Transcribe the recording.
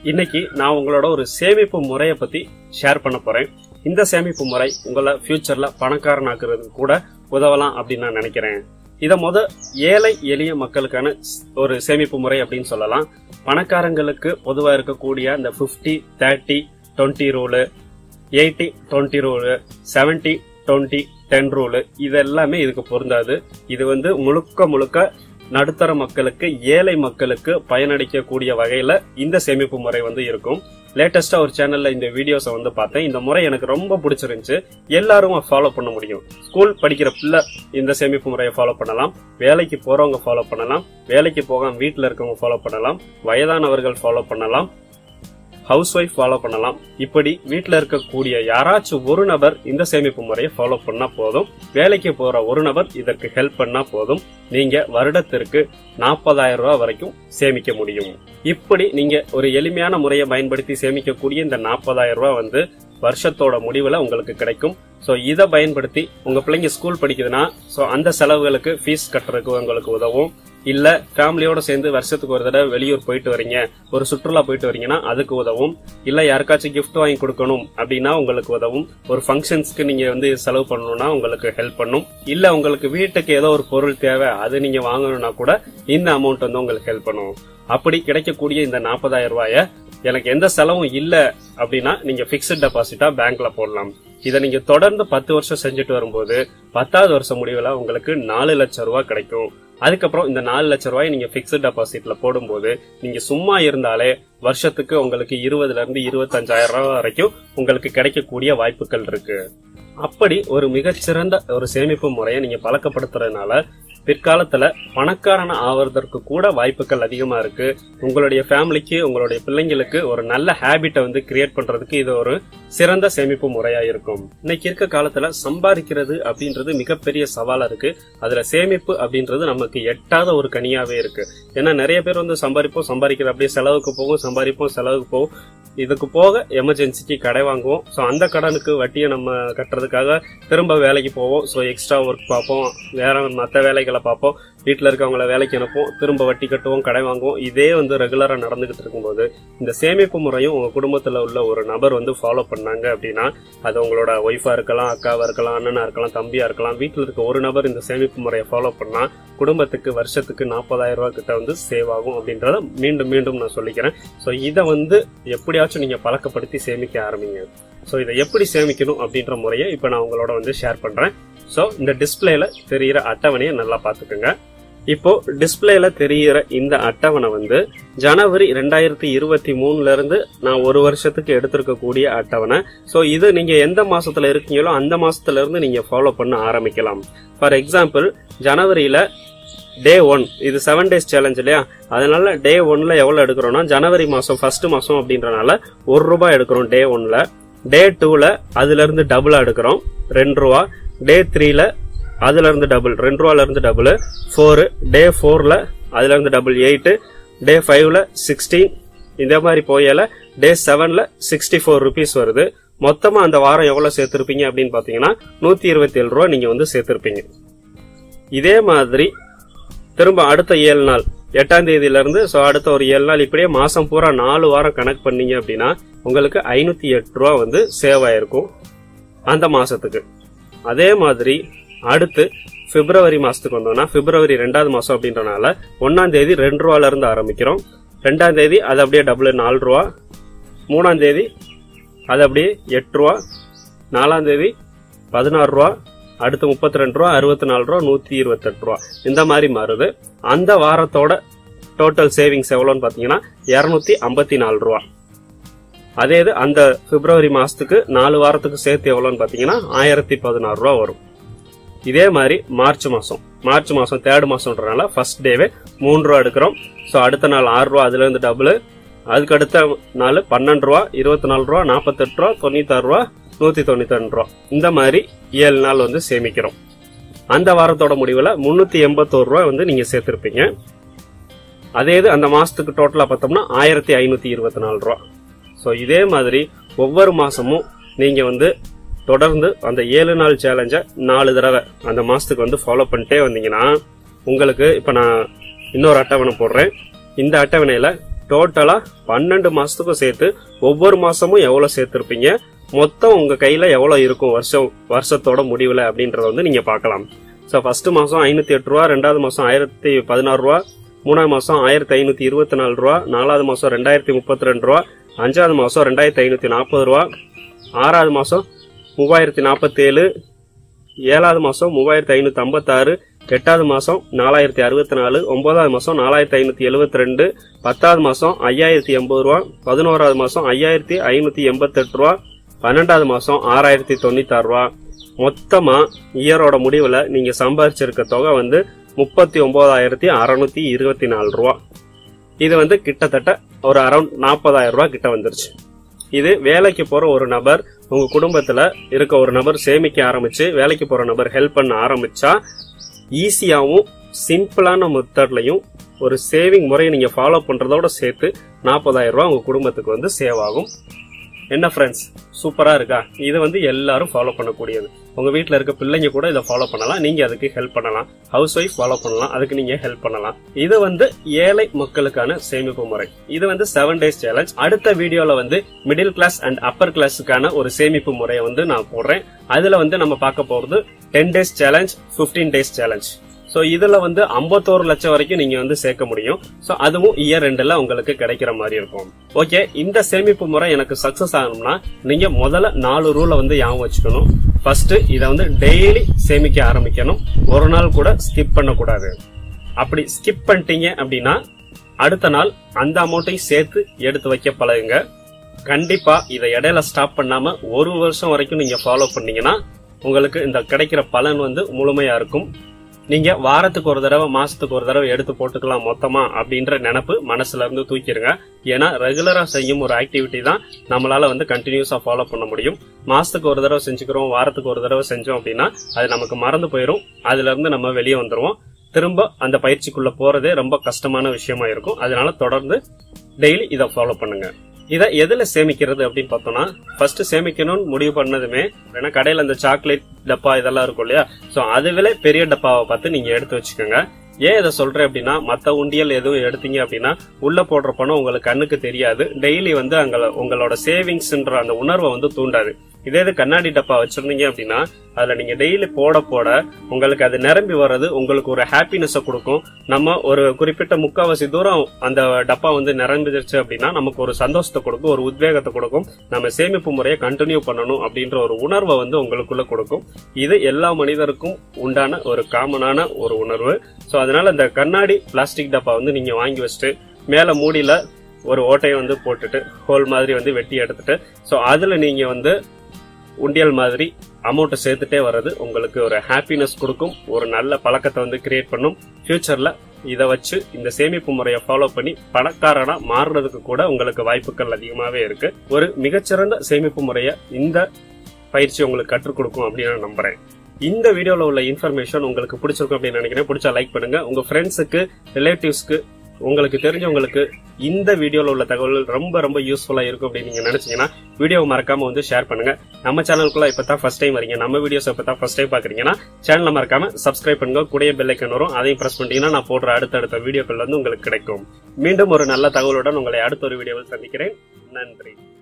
இன்னைக்கு நான் உங்களோட ஒரு சேமிப்பு முறையை பத்தி ஷேர் பண்ண போறேன் இந்த சேமிப்பு முறை உங்களை ஃபியூச்சர்ல பணக்காரனாக்குறதுக்கு கூட உதவலாம் அப்படின்னு நான் நினைக்கிறேன் இத முத ஏழை எளிய மக்களுக்கான ஸ்- ஒரு சேமிப்பு முறை அப்படின்னு சொல்லலாம் பணக்காரங்களுக்கு பொதுவா இருக்கக்கூடிய அந்த 50 thirty twenty rule eighty twenty rule seventy twenty ten rule இது எல்லாமே இதுக்கு பொருந்தாது இது வந்து முழுக்க முழுக்க நடுத்தர மக்களுக்கு ஏழை மக்களுக்கு பயனளிக்கக்கூடிய வகையில இந்த சேமிப்பு முறை வந்து இருக்கும் லேட்டஸ்டா ஒரு சேனல்ல இந்த வீடியோஸை வந்து பார்த்தேன் இந்த முறை எனக்கு ரொம்ப பிடிச்சிருந்துச்சு எல்லாரும் ஃபாலோ பண்ண முடியும் ஸ்கூல் படிக்கிற பிள்ளை இந்த சேமிப்பு முறையை ஃபாலோ பண்ணலாம் வேலைக்கு போறவங்க ஃபாலோ பண்ணலாம் வேலைக்கு போகாம வீட்டில் இருக்கவங்க ஃபாலோ பண்ணலாம் வயதானவர்கள் ஃபாலோ பண்ணலாம் ஹவுஸ் ஒய்ஃப் ஃபாலோ பண்ணலாம் இப்படி வீட்டில் இருக்கக்கூடிய யாராச்சும் ஒரு நபர் இந்த சேமிப்பு முறையை ஃபாலோ பண்ணா போதும் வேலைக்கு போற ஒரு நபர் இதற்கு ஹெல்ப் பண்ணா போதும் நீங்க வருடத்திற்கு நாற்பதாயிரம் ரூபாய் வரைக்கும் சேமிக்க முடியும் இப்படி நீங்க ஒரு எளிமையான முறையை பயன்படுத்தி சேமிக்கக்கூடிய இந்த நாற்பதாயிரம் ரூபாய் வந்து வருஷத்தோட முடிவுல உங்களுக்கு கிடைக்கும் சோ இதை பயன்படுத்தி உங்க பிள்ளைங்க ஸ்கூல் படிக்குதுன்னா சோ அந்த செலவுகளுக்கு ஃபீஸ் கட்டுறதுக்கு உங்களுக்கு உதவும் இல்ல ஃபேமிலியோட சேர்ந்து வருஷத்துக்கு ஒரு தடவை வெளியூர் போயிட்டு வரீங்க ஒரு சுற்றுலா போயிட்டு வரீங்கன்னா அதுக்கு உதவும் இல்ல யாருக்காச்சும் gift வாங்கி கொடுக்கணும் அப்படின்னா உங்களுக்கு உதவும் ஒரு ஃபங்க்ஷன்ஸ்க்கு நீங்க வந்து செலவு பண்ணணும்னா உங்களுக்கு ஹெல்ப் பண்ணும் இல்ல உங்களுக்கு வீட்டுக்கு ஏதோ ஒரு பொருள் தேவை அது நீங்க வாங்கணும்னா கூட இந்த அமௌண்ட் வந்து உங்களுக்கு ஹெல்ப் பண்ணும் அப்படி கிடைக்கக்கூடிய இந்த நாற்பதாயிரம் ரூபாய எனக்கு எந்த செலவும் இல்ல அப்படின்னா நீங்க பிக்ஸ்ட் டெபாசிட்டா பேங்க்ல போடலாம் இதை நீங்க தொடர்ந்து பத்து வருஷம் செஞ்சுட்டு வரும்போது பத்தாவது வருஷம் முடிவுல உங்களுக்கு நாலு லட்சம் ரூபாய் கிடைக்கும் அதுக்கப்புறம் இந்த நாலு லட்சம் ரூபாய் நீங்க பிக்ஸ்ட் டெபாசிட்ல போடும்போது நீங்க சும்மா இருந்தாலே வருஷத்துக்கு உங்களுக்கு இருபதுல இருந்து இருபத்தஞ்சாயிரம் ரூபாய் வரைக்கும் உங்களுக்கு கிடைக்கக்கூடிய வாய்ப்புகள் இருக்கு அப்படி ஒரு மிகச்சிறந்த ஒரு சேமிப்பு முறையை நீங்க பழக்கப்படுத்துறதுனால பிற்காலத்துல பணக்காரன் ஆவறதற்கு கூட வாய்ப்புகள் அதிகமா இருக்கு உங்களுடைய ஃபேமிலிக்கு உங்களுடைய பிள்ளைங்களுக்கு ஒரு நல்ல ஹேபிட்டை வந்து கிரியேட் பண்றதுக்கு இது ஒரு சிறந்த சேமிப்பு முறையா இருக்கும் இன்னைக்கு இருக்க காலத்துல சம்பாதிக்கிறது அப்படின்றது மிகப்பெரிய சவாலா இருக்கு அதுல சேமிப்பு அப்படின்றது நமக்கு எட்டாத ஒரு கனியாவே இருக்கு ஏன்னா நிறைய பேர் வந்து சம்பாதிப்போம் சம்பாதிக்கிறது அப்படியே செலவுக்கு போகும் சம்பாதிப்போம் செலவுக்கு போகும் இதுக்கு போக எமர்ஜென்சிக்கு கடை வாங்குவோம் ஸோ அந்த கடனுக்கு வட்டியை நம்ம கட்டுறதுக்காக திரும்ப வேலைக்கு போவோம் ஸோ எக்ஸ்ட்ரா ஒர்க் பார்ப்போம் வேற மற்ற வேலைகளை பார்ப்போம் வீட்டில் இருக்கவங்கள வேலைக்கு அனுப்புவோம் திரும்ப வட்டி கட்டுவோம் கடை வாங்குவோம் இதே வந்து ரெகுலராக நடந்துகிட்டு இருக்கும்போது இந்த சேமிப்பு முறையும் உங்க குடும்பத்தில் உள்ள ஒரு நபர் வந்து ஃபாலோ பண்ணாங்க அப்படின்னா அது உங்களோட ஒய்ஃபா இருக்கலாம் அக்காவா இருக்கலாம் அண்ணனா இருக்கலாம் தம்பியா இருக்கலாம் வீட்டில் இருக்க ஒரு நபர் இந்த சேமிப்பு முறையை ஃபாலோ பண்ணா குடும்பத்துக்கு வருஷத்துக்கு நாற்பதாயிரம் ரூபாய் கிட்ட வந்து சேவ் ஆகும் அப்படின்றத மீண்டும் மீண்டும் நான் சொல்லிக்கிறேன் ஸோ இதை வந்து எப்படியாச்சும் நீங்க பழக்கப்படுத்தி சேமிக்க ஆரம்பிங்க ஸோ இதை எப்படி சேமிக்கணும் அப்படின்ற முறையை இப்போ நான் உங்களோட வந்து ஷேர் பண்றேன் ஸோ இந்த டிஸ்பிளேல தெரியிற அட்டவணையை நல்லா பார்த்துக்கோங்க இப்போ டிஸ்பிளேல தெரியிற இந்த அட்டவணை வந்து ஜனவரி ரெண்டாயிரத்தி இருபத்தி மூணுல இருந்து நான் ஒரு வருஷத்துக்கு எடுத்திருக்கக்கூடிய அட்டவணை ஸோ இது நீங்க எந்த மாசத்துல இருக்கீங்களோ அந்த மாசத்துல இருந்து நீங்க ஃபாலோ பண்ண ஆரம்பிக்கலாம் ஃபார் எக்ஸாம்பிள் ஜனவரியில டே ஒன் இது செவன் டேஸ் சேலஞ்ச் இல்லையா அதனால டே ஒன்ல எவ்வளவு எடுக்கிறோம்னா ஜனவரி மாசம் ஃபர்ஸ்ட் மாசம் அப்படின்றனால ஒரு ரூபாய் எடுக்கிறோம் டே ஒன்ல டே டூல அதுல இருந்து டபுளா எடுக்கிறோம் ரெண்டு ரூபா டே த்ரீல அதுல இருந்து டபுள் ரெண்டு ரூபால இருந்து டபுள் ஃபோர் டே ஃபோர்ல அதுல இருந்து டபுள் எயிட் டே ஃபைவ்ல சிக்ஸ்டீன் இந்த மாதிரி போயல டே செவன்ல சிக்ஸ்டி ஃபோர் ருபீஸ் வருது மொத்தமா அந்த வாரம் எவ்வளவு சேர்த்திருப்பீங்க அப்படின்னு பாத்தீங்கன்னா நூத்தி இருபத்தி ஏழு ரூபா நீங்க வந்து சேர்த்திருப்பீங்க இதே மாதிரி திரும்ப அடுத்த ஏழு நாள் எட்டாம் தேதியில இருந்து ஸோ அடுத்த ஒரு ஏழு நாள் இப்படியே மாசம் பூரா நாலு வாரம் கணக்கு பண்ணீங்க அப்படின்னா உங்களுக்கு ஐநூத்தி எட்டு ரூபா வந்து சேவ் ஆயிருக்கும் அந்த மாசத்துக்கு அதே மாதிரி அடுத்து பிப்ரவரி மாசத்துக்கு வந்தோம்னா பிப்ரவரி ரெண்டாவது மாசம் அப்படின்றனால ஒன்னாம் தேதி ரெண்டு ரூபால இருந்து ஆரம்பிக்கிறோம் ரெண்டாம் தேதி அது அப்படியே டபுள் நாலு ரூபா மூணாம் தேதி அது அப்படியே எட்டு ரூபா நாலாம் தேதி பதினாறு ரூபா அடுத்து முப்பத்தி ரெண்டு ரூபா அறுபத்தி நாலு ரூபா நூத்தி இருபத்தெட்டு ரூபா இந்த மாதிரி மாறுது அந்த வாரத்தோட டோட்டல் சேவிங்ஸ் எவ்வளோன்னு பாத்தீங்கன்னா இருநூத்தி ஐம்பத்தி நாலு ரூபா அதே இது அந்த பிப்ரவரி மாசத்துக்கு நாலு வாரத்துக்கு சேர்த்து எவ்வளோன்னு பாத்தீங்கன்னா ஆயிரத்தி பதினாறு ரூபா வரும் இதே மாதிரி மார்ச் மாசம் மார்ச் மாசம் தேர்ட் மாசம்ன்றனால ஃபர்ஸ்ட் டேவே மூணு ரூபா எடுக்கிறோம் ஸோ அடுத்த நாள் ஆறு ரூபா அதுல இருந்து டபுள் அதுக்கு அடுத்த நாள் பன்னெண்டு ரூபா இருபத்தி நாலு ரூபா நாற்பத்தெட்டு ரூபா தொண்ணூத்தாறு ரூபா நூத்தி தொண்ணூத்தி ரெண்டு ரூபா இந்த மாதிரி ஏழு நாள் வந்து சேமிக்கிறோம் அந்த வாரத்தோட முடிவுல முன்னூத்தி எண்பத்தோரு ரூபா வந்து நீங்க சேர்த்திருப்பீங்க அதே இது அந்த மாசத்துக்கு டோட்டலா பார்த்தோம்னா ஆயிரத்தி ஐநூத்தி இருபத்தி நாலு ரூபா ஸோ இதே மாதிரி ஒவ்வொரு மாசமும் நீங்க வந்து தொடர்ந்து அந்த ஏழு நாள் சேலஞ்ச நாலு தடவை அந்த மாசத்துக்கு வந்து ஃபாலோ பண்ணிட்டே வந்தீங்கன்னா உங்களுக்கு இப்ப நான் இன்னொரு அட்டவணை போடுறேன் இந்த அட்டவணையில டோட்டலா பன்னெண்டு மாசத்துக்கும் சேர்த்து ஒவ்வொரு மாசமும் எவ்வளவு சேர்த்திருப்பீங்க மொத்தம் உங்க கையில எவ்வளவு இருக்கும் வருஷம் வருஷத்தோட முடிவுல அப்படின்றத வந்து நீங்க பார்க்கலாம் ஸோ ஃபர்ஸ்ட் மாசம் ஐநூத்தி எட்டு ரூபா ரெண்டாவது மாசம் ஆயிரத்தி பதினாறு ரூபா மூணாவது மாசம் ஆயிரத்தி ஐநூத்தி இருபத்தி நாலு ரூபா நாலாவது மாசம் ரெண்டாயிரத்தி முப்பத்தி ரெண்டு ரூபா அஞ்சாவது மாசம் ரெண்டாயிரத்தி ஐநூத்தி நாற்பது ரூபா ஆறாவது மாசம் மூவாயிரத்தி நாற்பத்தி ஏழு ஏழாவது மாசம் மூவாயிரத்தி ஐநூத்தி ஐம்பத்தாறு எட்டாவது மாசம் நாலாயிரத்தி அறுபத்தி நாலு ஒன்பதாவது மாசம் நாலாயிரத்தி ஐநூத்தி எழுபத்தி ரெண்டு பத்தாவது மாசம் ஐயாயிரத்தி எண்பது ரூபா பதினோராவது மாசம் ஐயாயிரத்தி ஐநூத்தி எண்பத்தெட்டு ரூபா பன்னெண்டாவது மாசம் ஆறாயிரத்தி தொண்ணூத்தாறு ரூபா மொத்தமா இயரோட முடிவுல நீங்க சம்பாதிச்சிருக்க தொகை வந்து முப்பத்தி ஒன்பதாயிரத்தி அறுநூத்தி இருபத்தி நாலு ரூபா இது வந்து கிட்டத்தட்ட ஒரு அரௌண்ட் நாற்பதாயிரம் ரூபா கிட்ட வந்துருச்சு இது வேலைக்கு போற ஒரு நபர் உங்க குடும்பத்துல இருக்க ஒரு நபர் சேமிக்க ஆரம்பிச்சு வேலைக்கு போற நபர் ஹெல்ப் பண்ண ஆரம்பிச்சா ஈஸியாவும் சிம்பிளான மெத்தட்லையும் ஒரு சேவிங் முறையை நீங்க ஃபாலோ பண்றதோட சேர்த்து நாற்பதாயிரம் ரூபாய் உங்க குடும்பத்துக்கு வந்து சேவ் ஆகும் என்ன ஃப்ரெண்ட்ஸ் சூப்பரா இருக்கா இது வந்து எல்லாரும் ஃபாலோ பண்ணக்கூடியது உங்க வீட்ல இருக்க பிள்ளைங்க கூட இதை ஃபாலோ பண்ணலாம் நீங்க அதுக்கு ஹெல்ப் பண்ணலாம் ஹவுஸ் ஒய்ஃப் ஃபாலோ பண்ணலாம் அதுக்கு நீங்க ஹெல்ப் பண்ணலாம் இது வந்து ஏழை மக்களுக்கான சேமிப்பு முறை இது வந்து செவன் டேஸ் சேலஞ்ச் அடுத்த வீடியோல வந்து மிடில் கிளாஸ் அண்ட் அப்பர் கிளாஸுக்கான ஒரு சேமிப்பு முறையை வந்து நான் போடுறேன் அதுல வந்து நம்ம பார்க்க போறது ten days challenge 15 days challenge so இதுல வந்து 51 லட்சம் வரைக்கும் நீங்க வந்து சேர்க்க முடியும் ஸோ அதுவும் இயர் ரெண்டுல உங்களுக்கு கிடைக்கிற மாதிரி இருக்கும் ஓகே இந்த சேமிப்பு முறை எனக்கு சக்சஸ் ஆகணும்னா நீங்க முதல்ல நாலு ரூலை வந்து ஞாபகம் வச்சுக்கணும் ஃபர்ஸ்ட் இதை வந்து டெய்லி சேமிக்க ஆரம்பிக்கணும் ஒரு நாள் கூட ஸ்கிப் பண்ணக்கூடாது அப்படி ஸ்கிப் பண்ணிட்டீங்க அப்படின்னா அடுத்த நாள் அந்த அமௌண்ட்டையும் சேர்த்து எடுத்து வைக்க பழகுங்க கண்டிப்பா இதை இடையில ஸ்டாப் பண்ணாம ஒரு வருஷம் வரைக்கும் நீங்க ஃபாலோ பண்ணீங்கன்னா உங்களுக்கு இந்த கிடைக்கிற பலன் வந்து முழுமையா இருக்கும் நீங்க வாரத்துக்கு ஒரு தடவை மாசத்துக்கு ஒரு தடவை எடுத்து போட்டுக்கலாம் மொத்தமா அப்படின்ற நினப்பு மனசுல இருந்து தூக்கிடுங்க ஏன்னா ரெகுலரா செய்யும் ஒரு ஆக்டிவிட்டி தான் நம்மளால வந்து கண்டினியூஸா ஃபாலோ பண்ண முடியும் மாசத்துக்கு ஒரு தடவை செஞ்சுக்கிறோம் வாரத்துக்கு ஒரு தடவை செஞ்சோம் அப்படின்னா அது நமக்கு மறந்து போயிடும் அதுல இருந்து நம்ம வெளியே வந்துருவோம் திரும்ப அந்த பயிற்சிக்குள்ள போறதே ரொம்ப கஷ்டமான விஷயமா இருக்கும் அதனால தொடர்ந்து டெய்லி இதை ஃபாலோ பண்ணுங்க இதை எதுல சேமிக்கிறது அப்படின்னு பார்த்தோம்னா ஃபர்ஸ்ட் சேமிக்கணும்னு முடிவு பண்ணதுமே ஏன்னா கடையில அந்த சாக்லேட் டப்பா இதெல்லாம் இருக்கும் இல்லையா சோ அதுவில பெரிய டப்பாவை பார்த்து நீங்க எடுத்து வச்சுக்கோங்க ஏன் இதை சொல்றேன் அப்படின்னா மத்த உண்டியல் எதுவும் எடுத்தீங்க அப்படின்னா உள்ள போடுற பணம் உங்களுக்கு கண்ணுக்கு தெரியாது டெய்லி வந்து அங்க உங்களோட சேவிங்ஸ்ன்ற அந்த உணர்வை வந்து தூண்டாது இதே இது கண்ணாடி டப்பா வச்சிருந்தீங்க அப்படின்னா அதுல நீங்க டெய்லி போட போட உங்களுக்கு அது நிரம்பி வர்றது உங்களுக்கு ஒரு ஹாப்பினஸ கொடுக்கும் நம்ம ஒரு குறிப்பிட்ட முக்காவாசி தூரம் அந்த டப்பா வந்து நிரம்பிடுச்சு அப்படின்னா நமக்கு ஒரு சந்தோஷத்தை கொடுக்கும் ஒரு உத்வேகத்தை கொடுக்கும் நம்ம சேமிப்பு முறையை கண்டினியூ பண்ணணும் அப்படின்ற ஒரு உணர்வை வந்து உங்களுக்குள்ள கொடுக்கும் இது எல்லா மனிதருக்கும் உண்டான ஒரு காமனான ஒரு உணர்வு சோ அதனால இந்த கண்ணாடி பிளாஸ்டிக் டப்பா வந்து நீங்க வாங்கி வச்சுட்டு மேல மூடியில ஒரு ஓட்டையை வந்து போட்டுட்டு ஹோல் மாதிரி வந்து வெட்டி எடுத்துட்டு சோ அதுல நீங்க வந்து உண்டியல் மாதிரி அமௌண்ட்டை சேர்த்துட்டே வர்றது உங்களுக்கு ஒரு ஹாப்பினஸ் கொடுக்கும் ஒரு நல்ல பழக்கத்தை வந்து கிரியேட் பண்ணும் ஃபியூச்சர்ல இதை வச்சு இந்த சேமிப்பு முறையை ஃபாலோ பண்ணி பணக்காரனா மாறுறதுக்கு கூட உங்களுக்கு வாய்ப்புகள் அதிகமாவே இருக்கு ஒரு மிகச்சிறந்த சேமிப்பு முறையை இந்த பயிற்சி உங்களுக்கு கற்றுக் கொடுக்கும் அப்படின்னு நான் நம்புறேன் இந்த வீடியோல உள்ள இன்ஃபர்மேஷன் உங்களுக்கு பிடிச்சிருக்கும் அப்படின்னு நினைக்கிறேன் பிடிச்சா லைக் பண்ணுங்க உங்க ஃப்ரெண்ட்ஸுக்கு ரிலேட்டிவ்ஸ்க்கு உங்களுக்கு தெரிஞ்சவங்களுக்கு இந்த வீடியோல உள்ள தகவல் ரொம்ப ரொம்ப யூஸ்ஃபுல்லா இருக்கும் அப்படின்னு நீங்க நினைச்சீங்கன்னா வீடியோவை மறக்காம வந்து ஷேர் பண்ணுங்க நம்ம சேனலுக்குள்ள இப்பதான் ஃபர்ஸ்ட் டைம் வரீங்க நம்ம வீடியோஸ் இப்பதான் ஃபர்ஸ்ட் டைம் பாக்குறீங்கன்னா சேனலை மறக்காம சப்ஸ்கிரைப் பண்ணுங்க கூடிய பெல் ஐக்கன் வரும் அதையும் பிரஸ் பண்ணிட்டீங்கன்னா நான் போடுற அடுத்தடுத்த வீடியோக்கள் வந்து உங்களுக்கு கிடைக்கும் மீண்டும் ஒரு நல்ல தகவலுடன் உங்களை அடுத்த ஒரு வீடியோவில் சந்திக்கிறேன் நன்றி